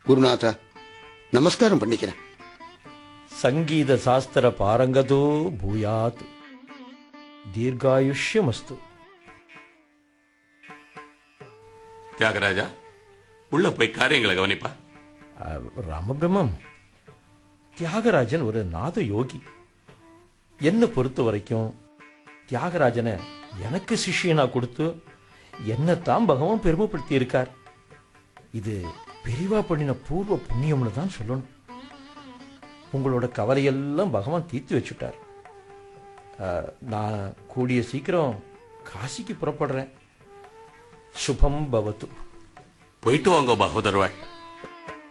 குருநாதா நமஸ்காரம் பண்ணிக்கிறேன் ಸಂಗೀತ ಶಾಸ್ತ್ರ ಪಾರಂಗತೋ ಭೂಯಾತ್ தீர்காயுஷ்யமஸ்து தியாகராஜா உள்ள போய் காரியங்களை கவனிப்பா அஹ், ராமபிரம்மம் தியாகராஜன் ஒரு நாத யோகி என்னை பொறுத்த வரைக்கும் தியாகராஜனை எனக்கு சிஷ்யனா கொடுத்து என்னத்தான் பகவான் பெருமைப்படுத்தி இருக்கார் இது பெரிவா பண்ணின பூர்வ புண்ணியம்னு தான் சொல்லணும் உங்களோட கவலையெல்லாம் பகவான் தீர்த்து வச்சுட்டார் அஹ், நான் கூடிய சீக்கிரம் காசிக்கு புறப்படுறேன் சுபம் பவத்து போயிட்டு வாங்க பகவதர்வாள்